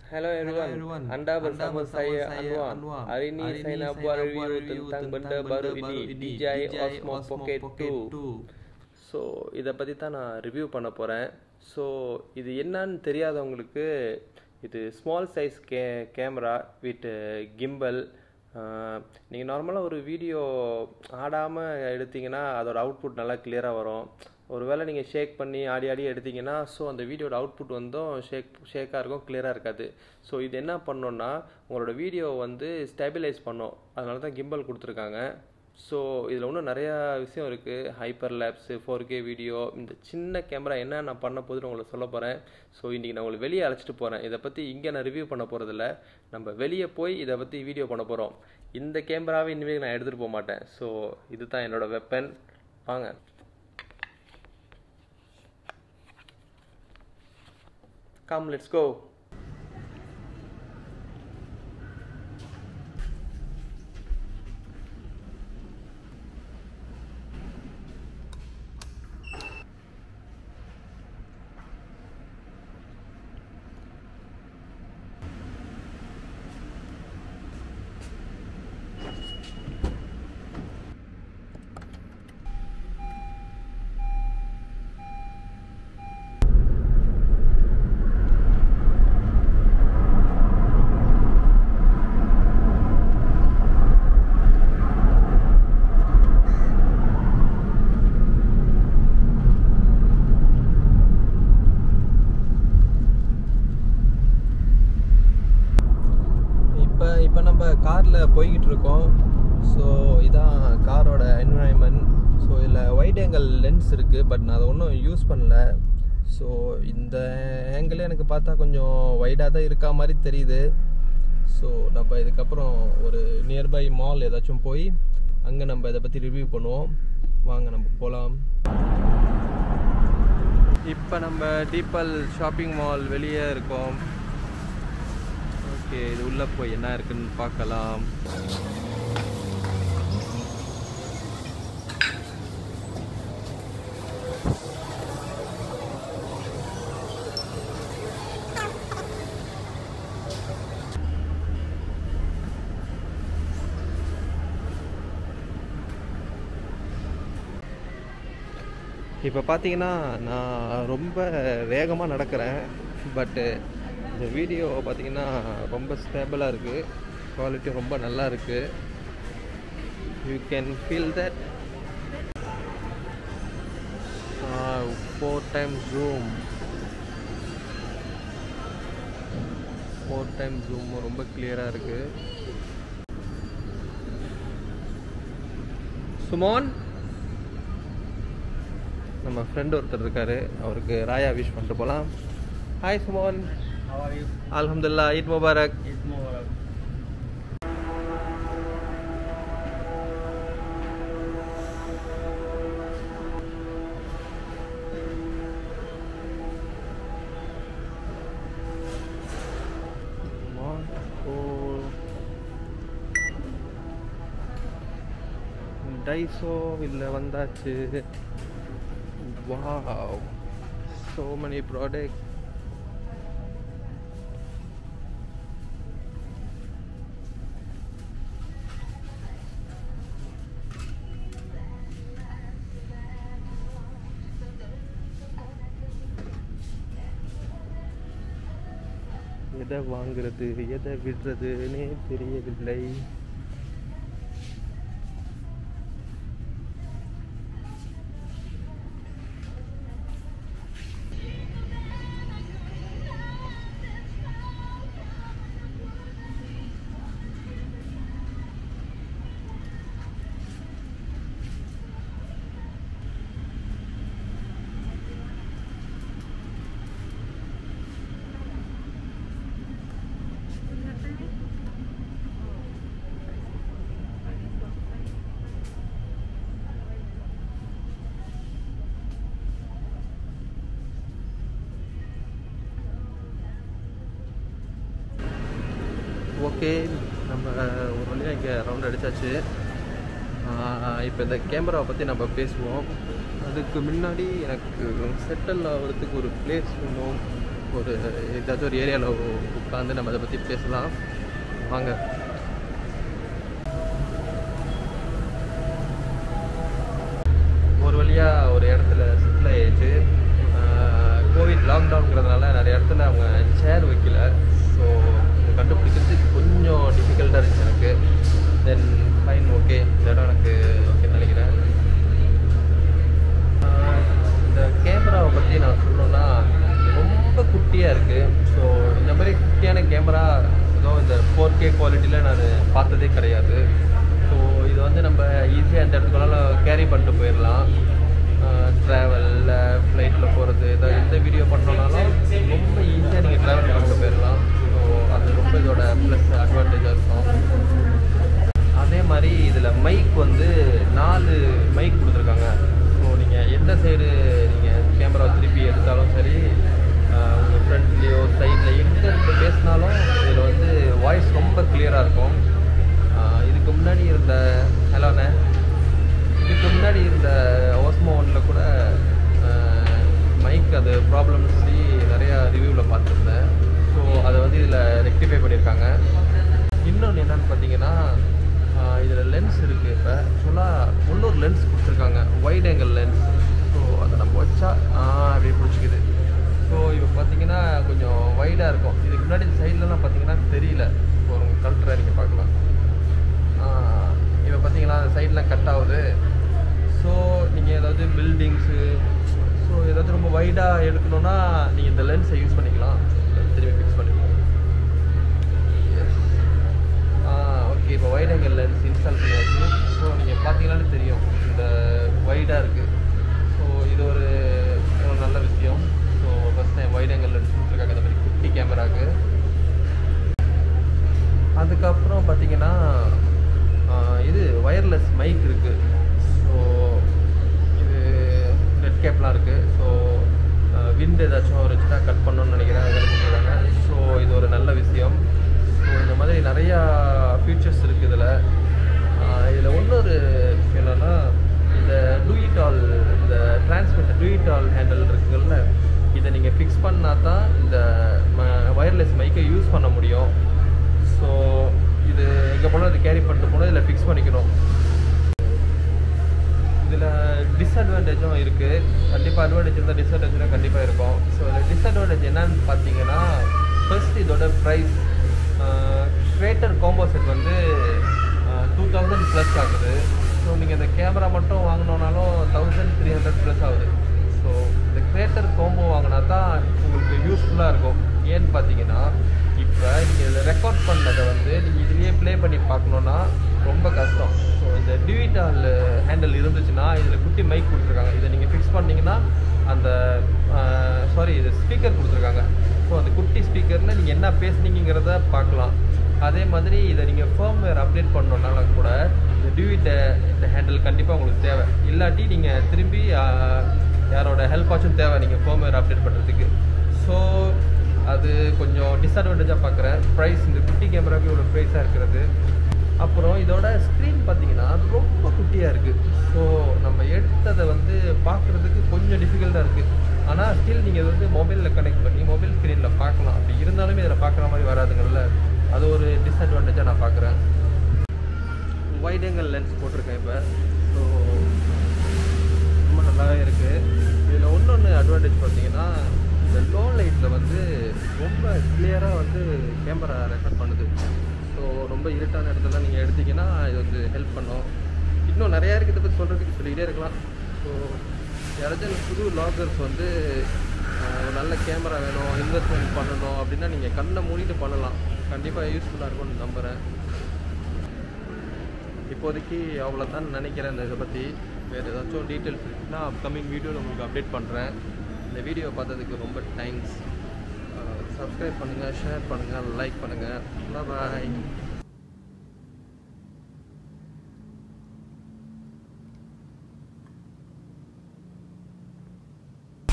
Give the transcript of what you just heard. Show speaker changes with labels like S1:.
S1: Hello everyone.
S2: everyone.
S1: Anda
S2: Anda
S1: bersama
S2: bersama
S1: saya
S2: saya
S1: Anwar.
S2: Anwar.
S1: Hari ini
S2: Hari
S1: saya
S2: ini
S1: nak
S2: saya
S1: buat
S2: nak
S1: review
S2: buat review
S1: tentang
S2: tentang
S1: benda
S2: benda
S1: baru
S2: baru
S1: ini
S2: ini,
S1: DJI
S2: DJI
S1: Osmo
S2: Osmo
S1: Pocket
S2: Pocket
S1: 2. So இதை பற்றி தான் நான் review பண்ண போகிறேன் so இது என்னன்னு தெரியாதவங்களுக்கு இது ஸ்மால் சைஸ் கே கேமரா வித் கிம்பல் நீங்கள் நார்மலாக ஒரு வீடியோ ஆடாமல் எடுத்தீங்கன்னா அதோட அவுட்புட் நல்லா கிளியராக வரும் ஒருவேளை நீங்கள் ஷேக் பண்ணி ஆடி ஆடி எடுத்தீங்கன்னா ஸோ அந்த வீடியோட அவுட்புட் வந்தும் ஷேக் ஷேக்காக இருக்கும் கிளியராக இருக்காது ஸோ இது என்ன பண்ணோன்னா உங்களோட வீடியோ வந்து ஸ்டெபிலைஸ் பண்ணும் அதனால தான் கிம்பல் கொடுத்துருக்காங்க ஸோ இதில் இன்னும் நிறையா விஷயம் இருக்குது hyper lapse four K video இந்த சின்ன கேமரா என்ன நான் பண்ண போதுன்னு உங்களுக்கு சொல்ல போகிறேன் ஸோ இன்றைக்கி நான் உங்களுக்கு வெளியே அழைச்சிட்டு போகிறேன் இதை பற்றி இங்கே நான் ரிவ்யூ பண்ண போகிறதில்ல நம்ம வெளியே போய் இதை பற்றி வீடியோ பண்ண போகிறோம் இந்த கேமராவை இனிமேல் நான் எடுத்துகிட்டு போக மாட்டேன் ஸோ இதுதான் என்னோட வெப்பன் வாங்க கம் லெட்ஸ் கோ
S2: இப்போ இப்போ நம்ம காரில் போய்கிட்டு இருக்கோம் ஸோ இதான் காரோட என்வரான்மெண்ட் ஸோ இதில் ஒயிட் ஆங்கிள் லென்ஸ் இருக்குது பட் நான் அதை ஒன்றும் யூஸ் பண்ணல ஸோ இந்த ஆங்கிள் எனக்கு பார்த்தா கொஞ்சம் வைடாக தான் இருக்கா மாதிரி தெரியுது ஸோ நம்ம இதுக்கப்புறம் ஒரு நியர்பை மால் ஏதாச்சும் போய் அங்கே நம்ம இதை பற்றி ரிவ்யூ பண்ணுவோம் வாங்க நம்ம போகலாம் இப்போ நம்ம டீப்பல் ஷாப்பிங் மால் வெளியே இருக்கோம் ஓகே இது உள்ள போய் என்ன இருக்குன்னு பார்க்கலாம் இப்போ பார்த்தீங்கன்னா நான் ரொம்ப வேகமாக நடக்கிறேன் பட்டு இந்த வீடியோ பார்த்தீங்கன்னா ரொம்ப ஸ்டேபிளாக இருக்குது குவாலிட்டி ரொம்ப நல்லா இருக்குது you can feel that four time zoom four time zoom ரொம்ப கிளியராக இருக்குது சுமோன் நம்ம ஃப்ரெண்ட் ஒருத்தர் இருக்காரு அவருக்கு ராயா விஷ் பண்ணிட்டு போகலாம் hi Sumon
S3: How are you?
S2: அல்ஹம்துல்லா ஈத் முபாரக்
S3: Eid Mubarak.
S2: டைசோ இல்லை வந்தாச்சு வாவ் so many products எதை வாங்குறது எதை விடுறதுன்னே தெரியவில்லை ஓகே நம்ம ஒரு வழியாக இங்கே ரவுண்ட் அடித்தாச்சு இப்போ இந்த கேமராவை பற்றி நம்ம பேசுவோம் அதுக்கு முன்னாடி எனக்கு செட்டில் ஆகிறதுக்கு ஒரு பிளேஸ் வேணும் ஒரு ஏதாச்சும் ஒரு ஏரியாவில் உட்காந்து நம்ம அதை பற்றி பேசலாம் வாங்க ஒரு வழியாக ஒரு இடத்துல செட்டில் ஆயிடுச்சு கோவிட் லாக்டவுன்ங்கிறதுனால நிறைய இடத்துல அவங்க சேர் வைக்கல ஸோ கண்டுபிடிக்கிறது கொஞ்சம் டிஃபிகல்ட்டாக இருந்துச்சு எனக்கு தென் ஃபைன் ஓகே இந்த இடம் எனக்கு ஓகேன்னு நினைக்கிறேன் ஆஹ் இந்த கேமராவை பற்றி நான் சொல்லணும்னா ரொம்ப குட்டியாக இருக்குது ஸோ இந்த மாதிரி குட்டியான கேமரா ஏதோ இந்த ஃபோர் கே குவாலிட்டியில் நான் பார்த்ததே கிடையாது ஸோ இது வந்து நம்ம ஈஸியாக எந்த இடத்துக்குனாலும் கேரி பண்ணிட்டு போயிடலாம் ட்ராவலில் ஃப்ளைட்டில் போகிறது ஏதாவது எந்த வீடியோ பண்ணோம்னாலும் ரொம்ப ஈஸியாக நீங்கள் ட்ராவல் பண்ணிட்டு போயிடலாம் ஸோ அது ரொம்ப இதோட ப்ளஸ் அட்வான்டேஜாக இருக்கும் அதே மாதிரி இதில் மைக் வந்து நாலு மைக் கொடுத்துருக்காங்க ஸோ நீங்கள் எந்த சைடு நீங்கள் கேமரா திருப்பி எடுத்தாலும் சரி ஆஹ் உங்க ஃப்ரண்ட்லேயோ சைடில் எங்கே இருந்து பேசினாலும் இதில் வந்து வாய்ஸ் ரொம்ப கிளியராக இருக்கும் ஆஹ் இதுக்கு முன்னாடி இருந்த ஹலோண்ணே இதுக்கு முன்னாடி இருந்த ஓஸ்மோ ஒனில் கூட மைக் அது ப்ராப்ளம்னு சொல்லி நிறையா ரிவ்யூவில் பார்த்துருந்தேன் ஸோ அதை வந்து இதில் ரெக்டிஃபை பண்ணியிருக்காங்க இன்னொன்று என்னன்னு பார்த்தீங்கன்னா இதில் லென்ஸ் இருக்குது இப்போ ஆக்சுவலாக முன்னூறு லென்ஸ் கொடுத்துருக்காங்க வைட் ஆங்கிள் லென்ஸ் ஸோ அதை நம்ம வச்சா அப்படியே பிடிச்சிக்குது ஸோ இப்போ பார்த்தீங்கன்னா கொஞ்சம் வைடாக இருக்கும் இதுக்கு முன்னாடி இந்த சைட்லலாம் பார்த்தீங்கன்னா தெரியல ஸோ உங்களுக்கு கல்ட்டுற நீங்கள் பார்க்கலாம் இப்போ பார்த்தீங்கன்னா அந்த சைட்லாம் கட் ஆகுது ஸோ நீங்கள் ஏதாவது பில்டிங்ஸு ஸோ ஏதாவது ரொம்ப வைடாக எடுக்கணும்னா நீங்கள் இந்த லென்ஸை யூஸ் பண்ணிக்கலாம் திரும்பி ஃபிக்ஸ் பண்ணிக்கலாம் ஓகே இப்போ வைட் ஆங்கிள் லென்ஸ் இன்ஸ்டால் பண்ணியாச்சு ஸோ நீங்கள் பார்த்தீங்கன்னாலே தெரியும் இந்த வைடாக இருக்குது ஸோ இது ஒரு ஒரு நல்ல விஷயம் so first time wide angle lens கொடுத்துருக்காங்க இந்த மாதிரி குட்டி கேமராக்கு அதுக்கப்புறம் பார்த்தீங்கன்னா ஆஹ், இது ஒயர்லெஸ் மைக் இருக்குது ஸோ இது நெட் கேப்லாம் இருக்குது ஸோ விண்ட் ஏதாச்சும் ஒரு எக்ஸ்ட்ரா கட் பண்ணணும்னு நினைக்கிறேன் அதில் கொடுத்துருக்காங்க ஸோ இது ஒரு நல்ல விஷயம் ஸோ இந்த மாதிரி நிறையா ஃபீச்சர்ஸ் இருக்குது இதில் இதில் இன்னொரு விஷயம் என்னென்னா இந்த டூயிட்டால் இந்த டிரான்ஸ்மிட்டர் டூயிட்டால் ஹேண்டில் இருக்குல்ல இதை நீங்கள் ஃபிக்ஸ் பண்ணால் தான் இந்த ஒயர்லெஸ் மைக்கை யூஸ் பண்ண முடியும் ஸோ இது எங்கே போனால் இது கேரி பண்ணிட்டு போனால் இதில் ஃபிக்ஸ் பண்ணிக்கணும் இதில் டிஸ்அட்வான்டேஜும் இருக்குது கண்டிப்பாக அட்வான்டேஜ் இருந்தால் டிஸ்அட்வான்டேஜ்லாம் கண்டிப்பாக இருக்கும் ஸோ இதில் டிஸ்அட்வான்டேஜ் என்னன்னு பார்த்தீங்கன்னா ஃபர்ஸ்ட் இதோட ப்ரைஸ் கிரேட்டர் காம்போ செட் வந்து டூ தௌசண்ட் ப்ளஸ் ஆகுது ஸோ நீங்கள் இந்த கேமரா மட்டும் வாங்கினோனாலும் தௌசண்ட் த்ரீ ஹண்ட்ரட் ப்ளஸ் ஆகுது ஸோ இந்த கிரேட்டர் காம்போ வாங்கினா தான் உங்களுக்கு யூஸ்ஃபுல்லாக இருக்கும் ஏன்னு பார்த்தீங்கன்னா இப்போ நீங்கள் இதில் ரெக்கார்ட் பண்ணதை வந்து நீங்கள் இதுலேயே ப்ளே பண்ணி பார்க்கணுன்னா ரொம்ப கஷ்டம் ஸோ இந்த டிஜிட்டல் ஹேண்டில் இருந்துச்சுன்னா இதில் குட்டி மைக் கொடுத்துருக்காங்க இதை நீங்கள் ஃபிக்ஸ் பண்ணீங்கன்னா அந்த சாரி இது ஸ்பீக்கர் கொடுத்துருக்காங்க ஸோ அந்த குட்டி ஸ்பீக்கரில் நீங்கள் என்ன பேசுனீங்கிறத பார்க்கலாம் அதே மாதிரி இதை நீங்கள் ஃபேர்ம்வேர் அப்டேட் பண்ணணுன்னாலும் கூட இந்த டியூட் இந்த ஹேண்டில் கண்டிப்பாக உங்களுக்கு தேவை இல்லாட்டி நீங்கள் திரும்பி ஆஹ், யாரோட ஹெல்ப்பாச்சும் தேவை நீங்கள் ஃபேர்ம்வேர் அப்டேட் பண்ணுறதுக்கு ஸோ அது கொஞ்சம் டிஸ்அட்வான்டேஜாக பார்க்குறேன் ப்ரைஸ் இந்த குட்டி கேமராவுக்கு இவ்வளோ ப்ரைஸாக இருக்கிறது அப்புறம் இதோட ஸ்க்ரீன் பார்த்தீங்கன்னா ரொம்ப குட்டியாக இருக்குது ஸோ நம்ம எடுத்ததை வந்து பார்க்குறதுக்கு கொஞ்சம் டிஃபிகல்ட்டாக இருக்குது ஆனால் ஸ்டில் நீங்கள் வந்து மொபைலில் கனெக்ட் பண்ணி மொபைல் ஸ்க்ரீனில் பார்க்கலாம் அப்படி இருந்தாலுமே இதில் பார்க்குற மாதிரி வராதுங்கள்ல அது ஒரு டிஸ்அட்வான்டேஜாக நான் பார்க்குறேன் வைட் ஆங்கிள் லென்ஸ் போட்டிருக்கேன் இப்போ ஸோ ரொம்ப நல்லாவே இருக்குது இதில் இன்னொன்று அட்வான்டேஜ் பார்த்தீங்கன்னா இந்த லோ லைட்டில் வந்து ரொம்ப கிளியராக வந்து கேமரா ரெக்கார்ட் பண்ணுது ஸோ ரொம்ப இருட்டான இடத்துல நீங்கள் எடுத்தீங்கன்னா இது வந்து ஹெல்ப் பண்ணும் இன்னும் நிறையா இருக்குது இதை பற்றி சொல்கிறதுக்கு சொல்லிக்கிட்டே இருக்கலாம் ஸோ யாராச்சும் புது லாகர்ஸ் வந்து அஹ், ஒரு நல்ல கேமரா வேணும் இன்வெஸ்ட்மெண்ட் பண்ணணும் அப்படின்னா நீங்கள் கண்ணை மூடிட்டு பண்ணலாம் கண்டிப்பாக யூஸ்ஃபுல்லாக இருக்கும்னு நம்புகிறேன் இப்போதைக்கு அவ்வளோதான் நினைக்கிறேன் இந்த இதை பற்றி வேறு ஏதாச்சும் டீட்டெயில்ஸ் இருக்குன்னா அப்கமிங் வீடியோவில் உங்களுக்கு அப்டேட் பண்ணுறேன் இந்த வீடியோ பார்த்ததுக்கு ரொம்ப தேங்க்ஸ் சப்ஸ்கிரைப் பண்ணுங்கள் ஷேர் பண்ணுங்கள் லைக் பண்ணுங்கள் பாய்